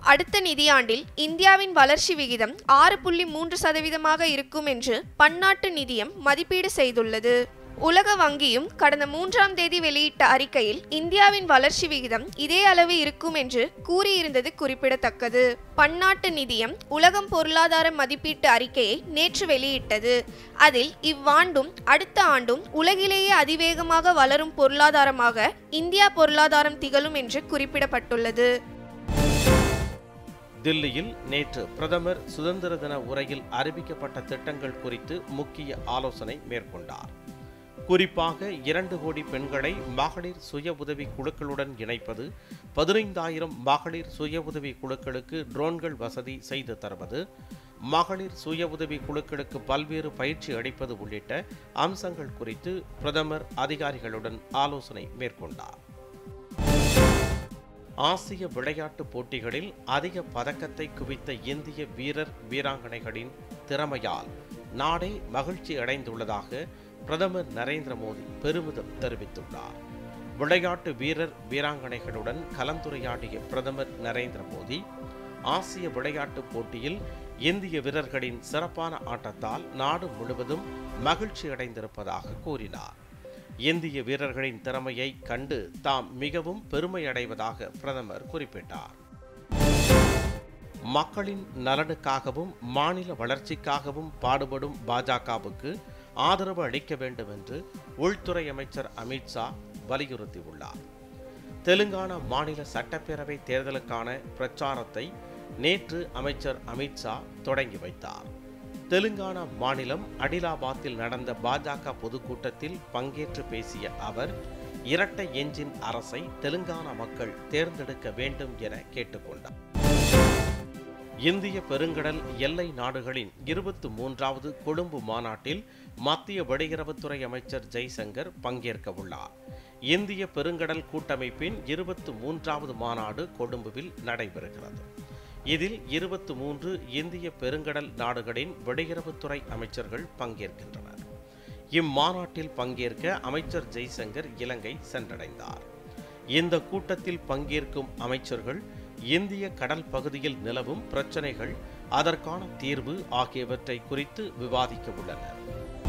அடுத்த நிதியாண்டில் இந்தியாவின் வளர்ச்சி விகிதம் ஆறு புள்ளி மூன்று சதவீதமாக இருக்கும் என்று பன்னாட்டு நிதியம் மதிப்பீடு செய்துள்ளது உலக வங்கியும் கடந்த மூன்றாம் தேதி வெளியிட்ட அறிக்கையில் இந்தியாவின் வளர்ச்சி விகிதம் இதே அளவு இருக்கும் என்று கூறியிருந்தது குறிப்பிடத்தக்கது பன்னாட்டு நிதியம் உலகம் பொருளாதார மதிப்பீட்டு அறிக்கையை நேற்று வெளியிட்டது அதில் இவ்வாண்டும் அடுத்த ஆண்டும் உலகிலேயே அதிவேகமாக வளரும் பொருளாதாரமாக இந்தியா பொருளாதாரம் திகழும் என்று குறிப்பிடப்பட்டுள்ளது தில்லியில் நேற்று பிரதமர் சுதந்திர தின உரையில் அறிவிக்கப்பட்ட திட்டங்கள் குறித்து முக்கிய ஆலோசனை மேற்கொண்டார் குறிப்பாக இரண்டு கோடி பெண்களை மகளிர் சுய உதவி குழுக்களுடன் இணைப்பது பதினைந்தாயிரம் மகளிர் சுய உதவி குழுக்களுக்கு ட்ரோன்கள் வசதி செய்து தருவது மகளிர் சுய உதவி குழுக்களுக்கு பல்வேறு பயிற்சி அளிப்பது உள்ளிட்ட அம்சங்கள் குறித்து பிரதமர் அதிகாரிகளுடன் ஆலோசனை மேற்கொண்டார் ஆசிய விளையாட்டுப் போட்டிகளில் அதிக பதக்கத்தை குவித்த இந்திய வீரர் வீராங்கனைகளின் திறமையால் நாடே மகிழ்ச்சி அடைந்துள்ளதாக பிரதமர் நரேந்திர மோடி பெருமிதம் தெரிவித்துள்ளார் விளையாட்டு வீரர் வீராங்கனைகளுடன் கலந்துரையாடிய பிரதமர் நரேந்திர மோடி ஆசிய விளையாட்டுப் போட்டியில் இந்திய வீரர்களின் சிறப்பான ஆட்டத்தால் நாடு முழுவதும் மகிழ்ச்சி அடைந்திருப்பதாக கூறினார் இந்திய வீரர்களின் திறமையை கண்டு தாம் மிகவும் பெருமை அடைவதாக பிரதமர் குறிப்பிட்டார் மக்களின் நலனுக்காகவும் மாநில வளர்ச்சிக்காகவும் பாடுபடும் பாஜகவுக்கு ஆதரவு அளிக்க வேண்டும் என்று உள்துறை அமைச்சர் அமித்ஷா வலியுறுத்தியுள்ளார் தெலுங்கானா மாநில சட்டப்பேரவை தேர்தலுக்கான பிரச்சாரத்தை நேற்று அமைச்சர் அமித்ஷா தொடங்கி வைத்தார் தெலுங்கானா மாநிலம் அடிலாபாத்தில் நடந்த பாஜக பொதுக்கூட்டத்தில் பங்கேற்று பேசிய அவர் இரட்டை எஞ்சின் அரசை தெலுங்கானா மக்கள் தேர்ந்தெடுக்க வேண்டும் என கேட்டுக்கொண்டார் இந்திய பெருங்கடல் எல்லை நாடுகளின் இருபத்தி மூன்றாவது கொழும்பு மாநாட்டில் மத்திய வெளியுறவுத்துறை அமைச்சர் ஜெய்சங்கர் பங்கேற்க உள்ளார் இந்திய பெருங்கடல் கூட்டமைப்பின் இருபத்தி மூன்றாவது மாநாடு கொழும்புவில் நடைபெறுகிறது இதில் இருபத்தி மூன்று இந்திய பெருங்கடல் நாடுகளின் வெளியுறவுத்துறை அமைச்சர்கள் பங்கேற்கின்றனர் இம்மாநாட்டில் பங்கேற்க அமைச்சர் ஜெய்சங்கர் இலங்கை சென்றடைந்தார் இந்த கூட்டத்தில் பங்கேற்கும் அமைச்சர்கள் இந்திய கடல் பகுதியில் நிலவும் பிரச்சனைகள் அதற்கான தீர்வு ஆகியவற்றை குறித்து விவாதிக்க உள்ளனர்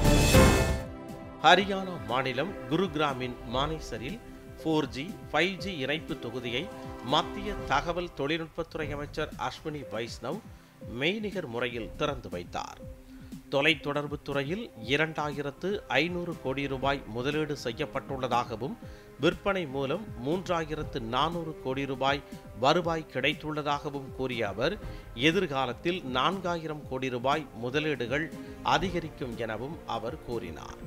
ஹரியானா மாநிலம் குருகிராமின் மானேசரில் ஃபோர் ஜி ஃபைவ் ஜி இணைப்பு தொகுதியை மத்திய தகவல் தொழில்நுட்பத்துறை அமைச்சர் அஸ்வினி வைஷ்ணவ் மெய்நிகர் முறையில் திறந்து வைத்தார் தொலைத்தொடர்பு துறையில் இரண்டாயிரத்து ஐநூறு கோடி ரூபாய் முதலீடு செய்யப்பட்டுள்ளதாகவும் விற்பனை மூலம் மூன்றாயிரத்து நானூறு கோடி ரூபாய் வருவாய் கிடைத்துள்ளதாகவும் கூறிய அவர் எதிர்காலத்தில் நான்காயிரம் கோடி ரூபாய் முதலீடுகள் அதிகரிக்கும் எனவும் அவர் கூறினார்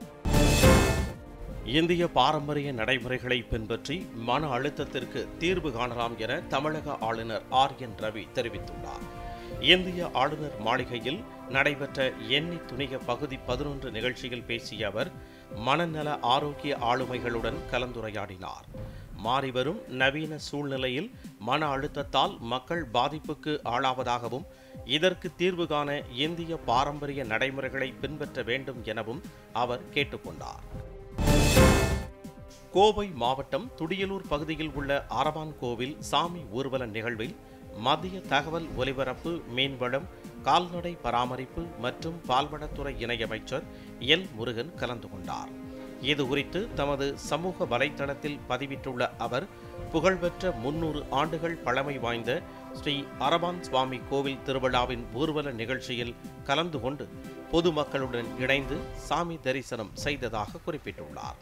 இந்திய பாரம்பரிய நடைமுறைகளை பின்பற்றி மன அழுத்தத்திற்கு தீர்வு காணலாம் என தமிழக ஆளுநர் ஆர் என் ரவி தெரிவித்துள்ளார் இந்திய ஆளுநர் மாளிகையில் நடைபெற்ற எண்ணி துணிக பகுதி பதினொன்று நிகழ்ச்சியில் பேசிய அவர் மனநல ஆரோக்கிய ஆளுமைகளுடன் கலந்துரையாடினார் மாறிவரும் நவீன சூழ்நிலையில் மன அழுத்தத்தால் மக்கள் பாதிப்புக்கு ஆளாவதாகவும் இதற்கு தீர்வு காண இந்திய பாரம்பரிய நடைமுறைகளை பின்பற்ற வேண்டும் எனவும் அவர் கேட்டுக்கொண்டார் கோவை மாவட்டம் துடியலூர் பகுதியில் உள்ள அரவான் கோவில் சாமி ஊர்வல நிகழ்வில் மத்திய தகவல் ஒலிபரப்பு மீன்வளம் கால்நடை பராமரிப்பு மற்றும் பால்வளத்துறை இணையமைச்சர் எல் முருகன் கலந்து கொண்டார் இது குறித்து தமது சமூக வலைத்தளத்தில் பதிவிட்டுள்ள அவர் புகழ்பெற்ற முன்னூறு ஆண்டுகள் பழமை வாய்ந்த ஸ்ரீ அரபான் சுவாமி கோவில் திருவிழாவின் ஊர்வல நிகழ்ச்சியில் கலந்து கொண்டு பொதுமக்களுடன் இணைந்து சாமி தரிசனம் செய்ததாக குறிப்பிட்டுள்ளார்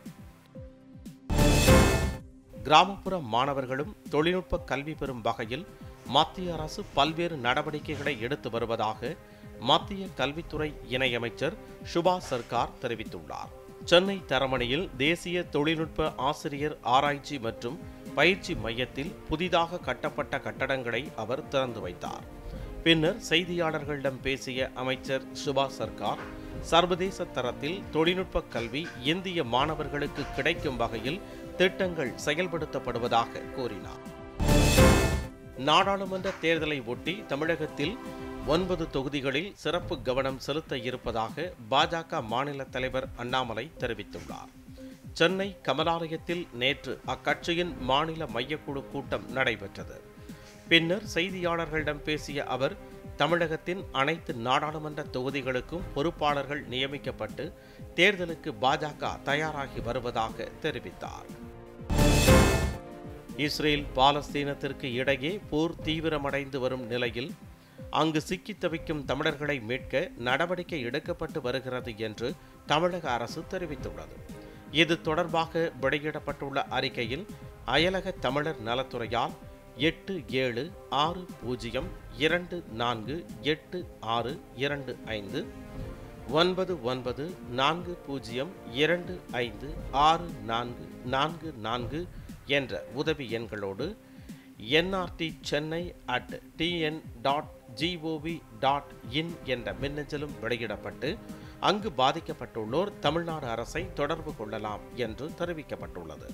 கிராமப்புற மாணவர்களும் தொழில்நுட்ப கல்வி பெறும் வகையில் மத்திய அரசு பல்வேறு நடவடிக்கைகளை எடுத்து வருவதாக மத்திய கல்வித்துறை இணையமைச்சர் சுபா சர்க்கார் தெரிவித்துள்ளார் சென்னை தரமணியில் தேசிய தொழில்நுட்ப ஆசிரியர் ஆராய்ச்சி மற்றும் பயிற்சி மையத்தில் புதிதாக கட்டப்பட்ட கட்டடங்களை அவர் திறந்து வைத்தார் பின்னர் செய்தியாளர்களிடம் பேசிய அமைச்சர் சுபா சர்க்கார் சர்வதேச தரத்தில் தொழில்நுட்ப கல்வி இந்திய மாணவர்களுக்கு கிடைக்கும் வகையில் திட்டங்கள் செயல்படுத்தப்படுவதாக கூறினார் நாடாளுமன்ற தேர்தலை ஒட்டி தமிழகத்தில் ஒன்பது தொகுதிகளில் சிறப்பு கவனம் செலுத்த இருப்பதாக பாஜக மாநில தலைவர் அண்ணாமலை தெரிவித்துள்ளார் சென்னை கமலாலயத்தில் நேற்று அக்கட்சியின் மாநில மையக்குழு கூட்டம் நடைபெற்றது பின்னர் செய்தியாளர்களிடம் பேசிய அவர் தமிழகத்தின் அனைத்து நாடாளுமன்ற தொகுதிகளுக்கும் பொறுப்பாளர்கள் நியமிக்கப்பட்டு தேர்தலுக்கு பாஜக தயாராகி வருவதாக தெரிவித்தார் இஸ்ரேல் பாலஸ்தீனத்திற்கு இடையே போர் தீவிரமடைந்து வரும் நிலையில் அங்கு சிக்கித் தவிக்கும் தமிழர்களை மீட்க நடவடிக்கை எடுக்கப்பட்டு வருகிறது என்று தமிழக அரசு தெரிவித்துள்ளது இது தொடர்பாக வெளியிடப்பட்டுள்ள அறிக்கையில் அயலக தமிழர் நலத்துறையால் எட்டு ஏழு ஆறு பூஜ்ஜியம் இரண்டு நான்கு எட்டு ஆறு இரண்டு ஐந்து ஒன்பது ஒன்பது நான்கு பூஜ்ஜியம் இரண்டு ஐந்து ஆறு நான்கு நான்கு நான்கு என்ற உதவி எண்களோடு NRT Chennai at TN dot GOV dot in என்ற மின்னஞ்சலும் வெளியிடப்பட்டு அங்கு பாதிக்கப்பட்டுள்ளோர் தமிழ்நாடு அரசை தொடர்பு கொள்ளலாம் என்று தெரிவிக்கப்பட்டுள்ளது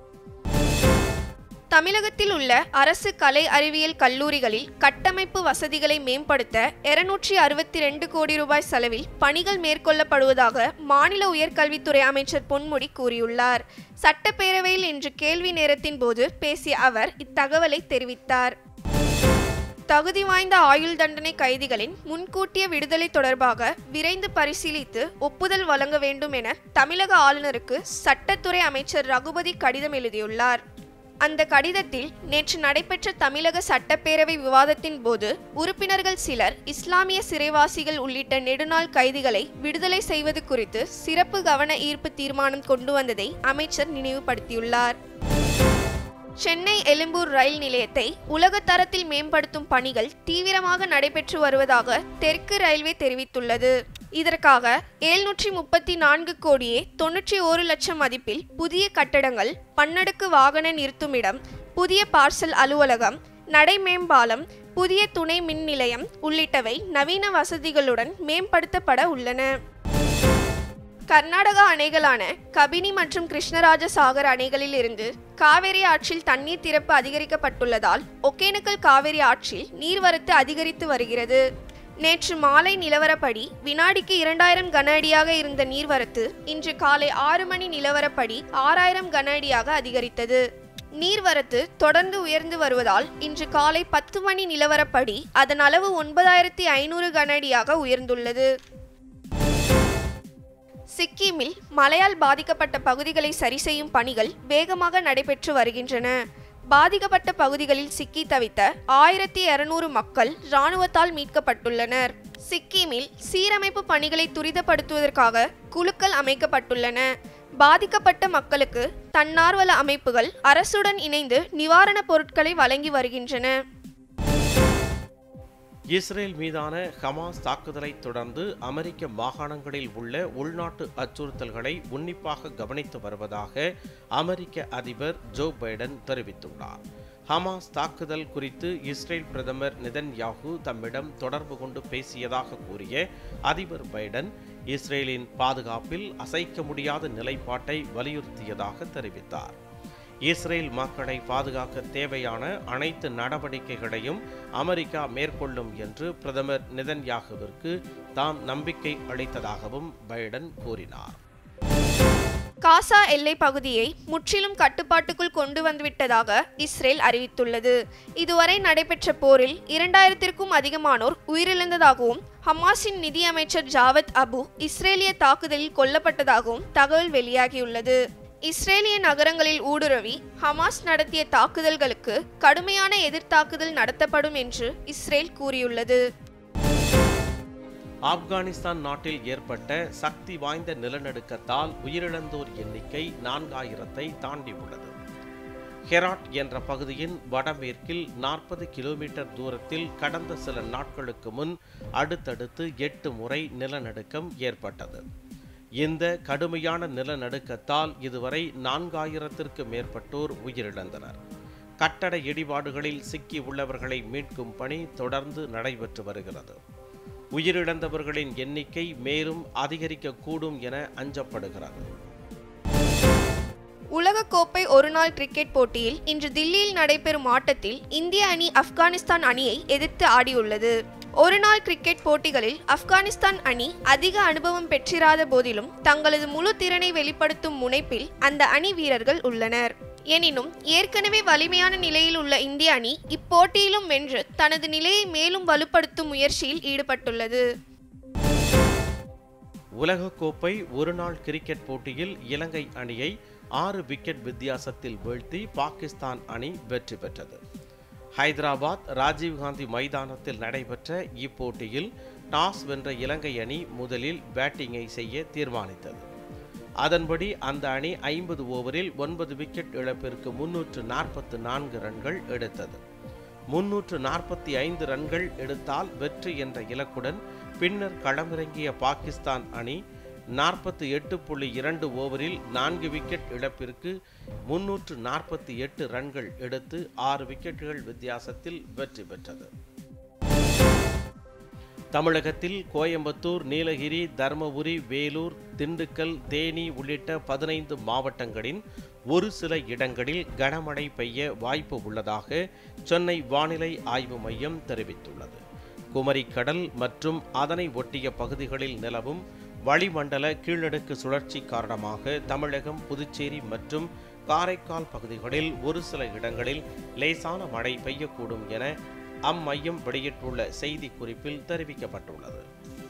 தமிழகத்தில் உள்ள அரசு கலை அறிவியல் கல்லூரிகளில் கட்டமைப்பு வசதிகளை மேம்படுத்த இருநூற்றி அறுபத்தி ரெண்டு கோடி ரூபாய் செலவில் பணிகள் மேற்கொள்ளப்படுவதாக மாநில உயர்கல்வித்துறை அமைச்சர் பொன்முடி கூறியுள்ளார் சட்டப்பேரவையில் இன்று கேள்வி நேரத்தின் போது பேசிய அவர் இத்தகவலை தெரிவித்தார் தகுதி வாய்ந்த ஆயுள் தண்டனை கைதிகளின் முன்கூட்டிய விடுதலை தொடர்பாக விரைந்து பரிசீலித்து ஒப்புதல் வழங்க வேண்டும் என தமிழக ஆளுநருக்கு சட்டத்துறை அமைச்சர் ரகுபதி கடிதம் எழுதியுள்ளார் அந்த கடிதத்தில் நேற்று நடைபெற்ற தமிழக சட்டப்பேரவை விவாதத்தின் போது உறுப்பினர்கள் சிலர் இஸ்லாமிய சிறைவாசிகள் உள்ளிட்ட நெடுநாள் கைதிகளை விடுதலை செய்வது குறித்து சிறப்பு கவன ஈர்ப்பு தீர்மானம் கொண்டு வந்ததை அமைச்சர் நினைவுபடுத்தியுள்ளார் சென்னை எழும்பூர் ரயில் நிலையத்தை உலக தரத்தில் மேம்படுத்தும் பணிகள் தீவிரமாக நடைபெற்று வருவதாக தெற்கு ரயில்வே தெரிவித்துள்ளது இதற்காக எழுநூற்றி முப்பத்தி நான்கு கோடியே தொன்னூற்றி ஒரு லட்சம் மதிப்பில் புதிய கட்டடங்கள் பன்னடுக்கு வாகன நிறுத்துமிடம் புதிய பார்சல் அலுவலகம் நடைமேம்பாலம் புதிய துணை மின் நிலையம் உள்ளிட்டவை நவீன வசதிகளுடன் மேம்படுத்தப்பட உள்ளன கர்நாடகா அணைகளான கபினி மற்றும் கிருஷ்ணராஜ சாகர் அணைகளில் இருந்து காவிரி ஆற்றில் தண்ணீர் திறப்பு அதிகரிக்கப்பட்டுள்ளதால் ஒகேனக்கல் காவிரி ஆற்றில் நீர்வரத்து அதிகரித்து வருகிறது நேற்று மாலை நிலவரப்படி வினாடிக்கு இரண்டாயிரம் கன அடியாக இருந்த நீர்வரத்து இன்று காலை ஆறு மணி நிலவரப்படி ஆறாயிரம் கன அடியாக அதிகரித்தது நீர்வரத்து தொடர்ந்து உயர்ந்து வருவதால் இன்று காலை பத்து மணி நிலவரப்படி அதன் அளவு ஒன்பதாயிரத்தி ஐநூறு கன அடியாக உயர்ந்துள்ளது சிக்கிமில் மழையால் பாதிக்கப்பட்ட பகுதிகளை சரி செய்யும் பணிகள் வேகமாக நடைபெற்று வருகின்றன பாதிக்கப்பட்ட பகுதிகளில் சிக்கி தவித்த ஆயிரத்தி இருநூறு மக்கள் இராணுவத்தால் மீட்கப்பட்டுள்ளனர் சிக்கிமில் சீரமைப்பு பணிகளை துரிதப்படுத்துவதற்காக குழுக்கள் அமைக்கப்பட்டுள்ளன பாதிக்கப்பட்ட மக்களுக்கு தன்னார்வல அமைப்புகள் அரசுடன் இணைந்து நிவாரணப் பொருட்களை வழங்கி வருகின்றன இஸ்ரேல் மீதான ஹமாஸ் தாக்குதலை தொடர்ந்து அமெரிக்க மாகாணங்களில் உள்ள உள்நாட்டு அச்சுறுத்தல்களை உன்னிப்பாக கவனித்து வருவதாக அமெரிக்க அதிபர் ஜோ பைடன் தெரிவித்துள்ளார் ஹமாஸ் தாக்குதல் குறித்து இஸ்ரேல் பிரதமர் நிதன்யாகு தம்மிடம் தொடர்பு கொண்டு பேசியதாக கூறிய அதிபர் பைடன் இஸ்ரேலின் பாதுகாப்பில் அசைக்க முடியாத நிலைப்பாட்டை வலியுறுத்தியதாக தெரிவித்தார் இஸ்ரேல் மக்களை பாதுகாக்க தேவையான அனைத்து நடவடிக்கைகளையும் அமெரிக்கா மேற்கொள்ளும் என்று பிரதமர் நிதன்யாகுவிற்கு தாம் நம்பிக்கை அளித்ததாகவும் பைடன் கூறினார் காசா எல்லை பகுதியை முற்றிலும் கட்டுப்பாட்டுக்குள் கொண்டு வந்துவிட்டதாக இஸ்ரேல் அறிவித்துள்ளது இதுவரை நடைபெற்ற போரில் இரண்டாயிரத்திற்கும் அதிகமானோர் உயிரிழந்ததாகவும் ஹமாஸின் நிதியமைச்சர் ஜாவத் அபு இஸ்ரேலிய தாக்குதலில் கொல்லப்பட்டதாகவும் தகவல் வெளியாகியுள்ளது இஸ்ரேலிய நகரங்களில் ஊடுருவி ஹமாஸ் நடத்திய தாக்குதல்களுக்கு கடுமையான எதிர்த்தாக்குதல் நடத்தப்படும் என்று இஸ்ரேல் கூறியுள்ளது ஆப்கானிஸ்தான் நாட்டில் ஏற்பட்ட சக்தி வாய்ந்த நிலநடுக்கத்தால் உயிரிழந்தோர் எண்ணிக்கை நான்காயிரத்தை தாண்டியுள்ளது ஹெராட் என்ற பகுதியின் வடமேற்கில் நாற்பது கிலோமீட்டர் தூரத்தில் கடந்த சில நாட்களுக்கு முன் அடுத்தடுத்து எட்டு முறை நிலநடுக்கம் ஏற்பட்டது இந்த கடுமையான நிலநடுக்கத்தால் இதுவரை நான்காயிரத்திற்கு மேற்பட்டோர் உயிரிழந்தனர் கட்டட இடிபாடுகளில் சிக்கி உள்ளவர்களை மீட்கும் பணி தொடர்ந்து நடைபெற்று வருகிறது உயிரிழந்தவர்களின் எண்ணிக்கை மேலும் அதிகரிக்கக்கூடும் என அஞ்சப்படுகிறது உலகக்கோப்பை ஒருநாள் கிரிக்கெட் போட்டியில் இன்று தில்லியில் நடைபெறும் ஆட்டத்தில் இந்திய அணி ஆப்கானிஸ்தான் அணியை எதிர்த்து ஆடியுள்ளது ஒருநாள் கிரிக்கெட் போட்டிகளில் ஆப்கானிஸ்தான் அணி அதிக அனுபவம் பெற்றிராத போதிலும் தங்களது முழு திறனை வெளிப்படுத்தும் முனைப்பில் அந்த அணி வீரர்கள் உள்ளனர் எனினும் ஏற்கனவே வலிமையான நிலையில் உள்ள இந்திய அணி இப்போட்டியிலும் வென்று தனது நிலையை மேலும் வலுப்படுத்தும் முயற்சியில் ஈடுபட்டுள்ளது உலகக்கோப்பை ஒருநாள் கிரிக்கெட் போட்டியில் இலங்கை அணியை ஆறு விக்கெட் வித்தியாசத்தில் வீழ்த்தி பாகிஸ்தான் அணி வெற்றி பெற்றது ஹைதராபாத் ராஜீவ்காந்தி மைதானத்தில் நடைபெற்ற இப்போட்டியில் டாஸ் வென்ற இலங்கை அணி முதலில் பேட்டிங்கை செய்ய தீர்மானித்தது அதன்படி அந்த அணி ஐம்பது ஓவரில் ஒன்பது விக்கெட் இழப்பிற்கு முன்னூற்று நாற்பத்து நான்கு ரன்கள் எடுத்தது முன்னூற்று நாற்பத்தி ஐந்து ரன்கள் எடுத்தால் வெற்றி என்ற இலக்குடன் பின்னர் களமிறங்கிய பாகிஸ்தான் அணி நாற்பத்தி எட்டு புள்ளி இரண்டு ஓவரில் நான்கு விக்கெட் இழப்பிற்கு முன்னூற்று நாற்பத்தி எட்டு ரன்கள் எடுத்து ஆறு விக்கெட்டுகள் வித்தியாசத்தில் வெற்றி பெற்றது தமிழகத்தில் கோயம்புத்தூர் நீலகிரி தருமபுரி வேலூர் திண்டுக்கல் தேனி உள்ளிட்ட பதினைந்து மாவட்டங்களின் ஒரு சில இடங்களில் கனமழை பெய்ய வாய்ப்பு உள்ளதாக சென்னை வானிலை ஆய்வு மையம் தெரிவித்துள்ளது குமரிக்கடல் மற்றும் அதனை ஒட்டிய பகுதிகளில் நிலவும் வளிமண்டல கீழடுக்கு சுழற்சி காரணமாக தமிழகம் புதுச்சேரி மற்றும் காரைக்கால் பகுதிகளில் ஒரு சில இடங்களில் லேசான மழை பெய்யக்கூடும் என அம்மையம் வெளியிட்டுள்ள செய்தி குறிப்பில் தெரிவிக்கப்பட்டுள்ளது